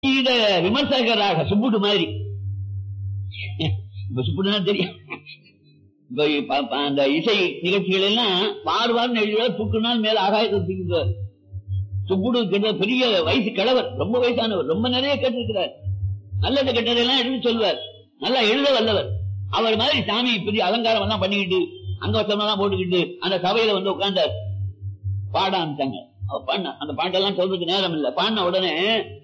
இத விமர்சகராக சுப்புடு மாதிரி இப்ப சுப்புடுனா தெரியும் இப்ப ப- ப- அந்த இசை நிகழ்ச்சிகள் எல்லாம் வார் வார்னு எழுதுவார் துக்கு நாள் மேல ஆகாயத்தை தூக்கிடுவார் சுப்புடு கிட்ட பெரிய வயசு கிழவர் ரொம்ப வயசானவர் ரொம்ப நிறைய கேட்டிருக்கிறார் நல்லது கெட்டதெல்லாம் எடுத்து சொல்வார் நல்லா எழுத வல்லவர் அவர் மாதிரி சாமி பெரிய அலங்காரம் எல்லாம் பண்ணிக்கிட்டு அங்க வசமெல்லாம் போட்டுக்கிட்டு அந்த சபையில வந்து உட்கார்ந்தார் பாட ஆரம்பிச்சாங்க அவர் பாடின அந்த பாட்டெல்லாம் சொல்றதுக்கு நேரம் இல்ல பாடின உடனே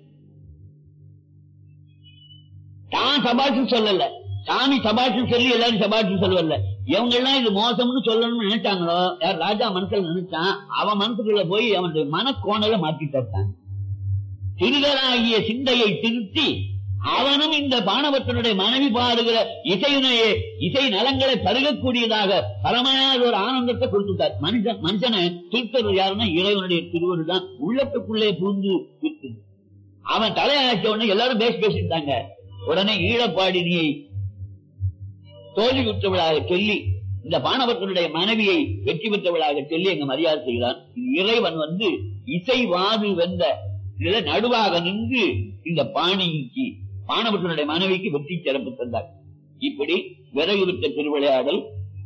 தான் சபாஷு சொல்லல சாமி சபாஷு சொல்லி எல்லாரும் சபாஷு சொல்லல இவங்க எல்லாம் இது மோசம்னு சொல்லணும்னு நினைச்சாங்களோ யார் ராஜா மனசுல நினைச்சான் அவன் மனசுக்குள்ள போய் அவனுடைய மனக்கோணலை மாற்றி தட்டான் சிறுகளாகிய சிந்தையை திருத்தி அவனும் இந்த பானவத்தனுடைய மனைவி பாடுகிற இசையினையே இசை நலங்களை பருகக்கூடியதாக பரமையான ஒரு ஆனந்தத்தை கொடுத்துட்டார் மனுஷன் மனுஷனை திருத்தது யாருன்னா இறைவனுடைய திருவருள் தான் உள்ளத்துக்குள்ளே பூந்து இருக்குது அவன் தலையாச்ச உடனே எல்லாரும் பேசி பேசிட்டாங்க உடனே ஈழப்பாடினியை தோல்வி பெற்றவளாக சொல்லி இந்த பானவர்களுடைய மனைவியை வெற்றி பெற்றவளாக சொல்லி எங்க மரியாதை செய்கிறான் இறைவன் வந்து இசை வாது வென்ற இதுல நடுவாக நின்று இந்த பாணிக்கு பானவர்களுடைய மனைவிக்கு வெற்றி சிறப்பு தந்தார் இப்படி விறகு விட்ட திருவிளையாடல்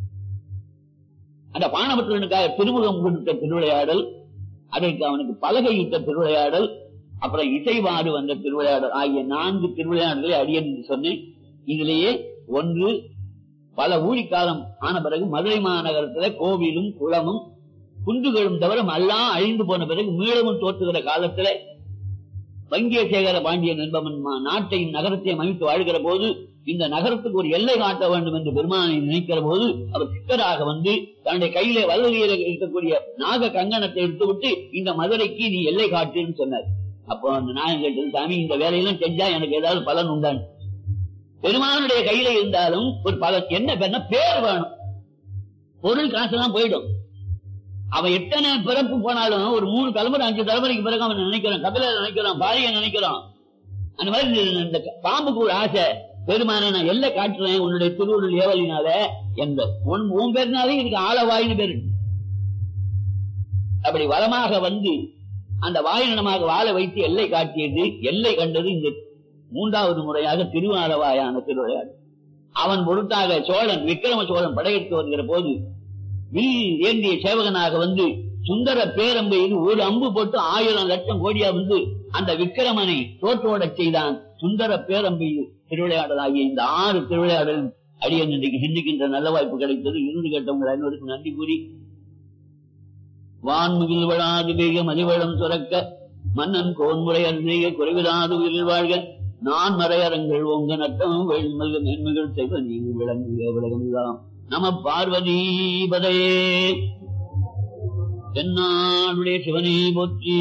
அந்த பானவர்களுக்காக திருமுகம் கொடுத்த திருவிளையாடல் அதற்கு அவனுக்கு பலகையிட்ட திருவிளையாடல் அப்புறம் இசைவாடு வந்த திருவிளையாடல் ஆகிய நான்கு திருவிளையாடல்களை அடியன் என்று சொன்னேன் இதிலேயே ஒன்று பல ஊழிக்காலம் ஆன பிறகு மதுரை மாநகரத்துல கோவிலும் குளமும் குன்றுகளும் தவிர எல்லாம் அழிந்து போன பிறகு மீளமும் தோற்றுகிற காலத்துல வங்கியசேகர பாண்டியன் என்பவன் மா- நாட்டையும் நகரத்தையும் அமைத்து வாழ்கிற போது இந்த நகரத்துக்கு ஒரு எல்லை காட்ட வேண்டும் என்று பெருமானை நினைக்கிற போது அவர் சித்தராக வந்து தன்னுடைய கையிலே வல்லவியில இருக்கக்கூடிய நாக கங்கணத்தை எடுத்து விட்டு இந்த மதுரைக்கு நீ எல்லை காட்டுன்னு சொன்னார் அப்போ அந்த நாயகம் கேட்டது சாமி இந்த வேலையெல்லாம் செஞ்சா எனக்கு ஏதாவது பலன் உண்டான் பெருமானுடைய கையில இருந்தாலும் ஒரு பலன் என்ன பேர்னா பேர் வேணும் பொருள் காசெல்லாம் போயிடும் அவன் எத்தனை பிறப்பு போனாலும் ஒரு மூணு தலைமுறை அஞ்சு தலைமுறைக்கு பிறகு அவன் நினைக்கிறான் கபில நினைக்கிறான் பாரிய நினைக்கிறான் அந்த மாதிரி இந்த- இந்த பாம்புக்கு ஒரு ஆசை பெருமானை நான் எல்லை காட்டுறேன் உன்னுடைய திருவுருள் ஏவலினால எந்த உன் உன் பேர்னாலே இதுக்கு ஆளவாயின்னு பேரு அப்படி வளமாக வந்து அந்த வாயினமாக வாழ வைத்து எல்லை காட்டியது எல்லை கண்டது இந்த மூன்றாவது முறையாக திருவாலவாயான திருவிளையாடு அவன் பொருட்டாக சோழன் விக்ரம சோழன் படையெடுத்து வருகிற போது வில் ஏந்திய சேவகனாக வந்து சுந்தர பேரம்பையில் ஒரு அம்பு போட்டு ஆயிரம் லட்சம் கோடியா வந்து அந்த விக்கிரமனை தோற்றோடச் செய்தான் சுந்தர பேரம்பையில் திருவிளையாடலாகிய இந்த ஆறு திருவிளையாடல் அடியன் இன்றைக்கு சிந்திக்கின்ற நல்ல வாய்ப்பு கிடைத்தது இருந்து கேட்டவங்க அனைவருக்கும் நன்றி கூறி வான்முகில் வளாது வேக மதிவளம் சுரக்க மன்னன் கோன்முறை அருந்தேய குறைவிலாது உயிரில் வாழ்க நான் மறையரங்கள் உங்க நட்டம் வெண்மல்க மேன்மைகள் செய்வ நீங்க விளங்குக விலகலாம் நம பார்வதி பதையே தென்னாடுடைய சிவனே போற்றி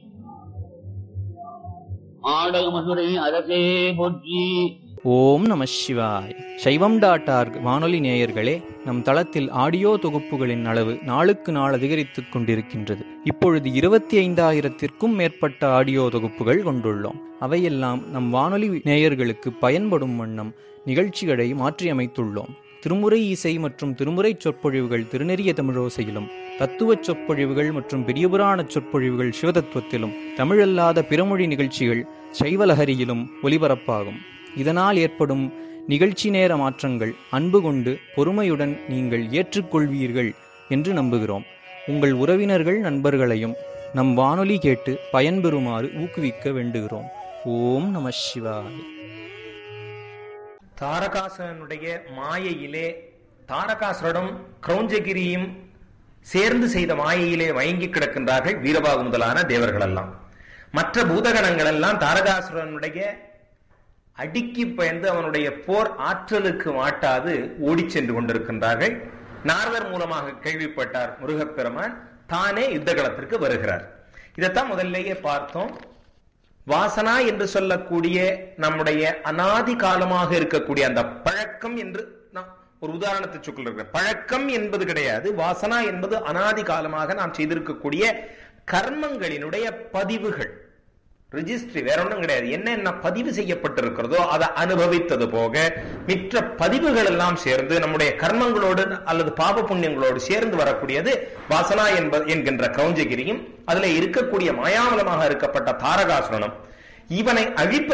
ஆடக மதுரை அரசே போற்றி ஓம் நம சிவாய் சைவம் டாட் ஆர்க் வானொலி நேயர்களே நம் தளத்தில் ஆடியோ தொகுப்புகளின் அளவு நாளுக்கு நாள் அதிகரித்துக் கொண்டிருக்கின்றது இப்பொழுது இருபத்தி ஐந்தாயிரத்திற்கும் மேற்பட்ட ஆடியோ தொகுப்புகள் கொண்டுள்ளோம் அவையெல்லாம் நம் வானொலி நேயர்களுக்கு பயன்படும் வண்ணம் நிகழ்ச்சிகளை மாற்றியமைத்துள்ளோம் திருமுறை இசை மற்றும் திருமுறை சொற்பொழிவுகள் திருநெறிய தமிழோசையிலும் தத்துவச் சொற்பொழிவுகள் மற்றும் பெரியபுராண சொற்பொழிவுகள் சிவதத்துவத்திலும் தமிழல்லாத பிறமொழி நிகழ்ச்சிகள் சைவலஹரியிலும் ஒலிபரப்பாகும் இதனால் ஏற்படும் நிகழ்ச்சி நேர மாற்றங்கள் அன்பு கொண்டு பொறுமையுடன் நீங்கள் ஏற்றுக்கொள்வீர்கள் என்று நம்புகிறோம் உங்கள் உறவினர்கள் நண்பர்களையும் நம் வானொலி கேட்டு பயன்பெறுமாறு ஊக்குவிக்க வேண்டுகிறோம் ஓம் நம சிவாய் தாரகாசுரனுடைய மாயையிலே தாரகாசுரனும் கிரௌஞ்சகிரியும் சேர்ந்து செய்த மாயையிலே மயங்கி கிடக்கின்றார்கள் வீரபாகு முதலான தேவர்கள் எல்லாம் மற்ற பூதகணங்கள் எல்லாம் தாரகாசுரனுடைய அடிக்கு பயந்து அவனுடைய போர் ஆற்றலுக்கு மாட்டாது ஓடிச் சென்று கொண்டிருக்கின்றார்கள் நாரதர் மூலமாக கேள்விப்பட்டார் முருகப்பெருமான் தானே யுத்த களத்திற்கு வருகிறார் இதைத்தான் முதல்லேயே பார்த்தோம் வாசனா என்று சொல்லக்கூடிய நம்முடைய அனாதி காலமாக இருக்கக்கூடிய அந்த பழக்கம் என்று நாம் ஒரு உதாரணத்தை சொல்லிருக்கிறேன் பழக்கம் என்பது கிடையாது வாசனா என்பது அனாதி காலமாக நாம் செய்திருக்கக்கூடிய கர்மங்களினுடைய பதிவுகள் ரிஜிஸ்ட்ரி வேற ஒன்றும் கிடையாது என்னென்ன பதிவு செய்யப்பட்டிருக்கிறதோ அதை அனுபவித்தது போக மிற்ற பதிவுகள் எல்லாம் சேர்ந்து நம்முடைய கர்மங்களோடு அல்லது பாப புண்ணியங்களோடு சேர்ந்து வரக்கூடியது வாசனா என்பது என்கின்ற கிரௌஞ்சகிரியும் அதுல இருக்கக்கூடிய மாயாமலமாக இருக்கப்பட்ட தாரகாசுரனும் இவனை அழிப்ப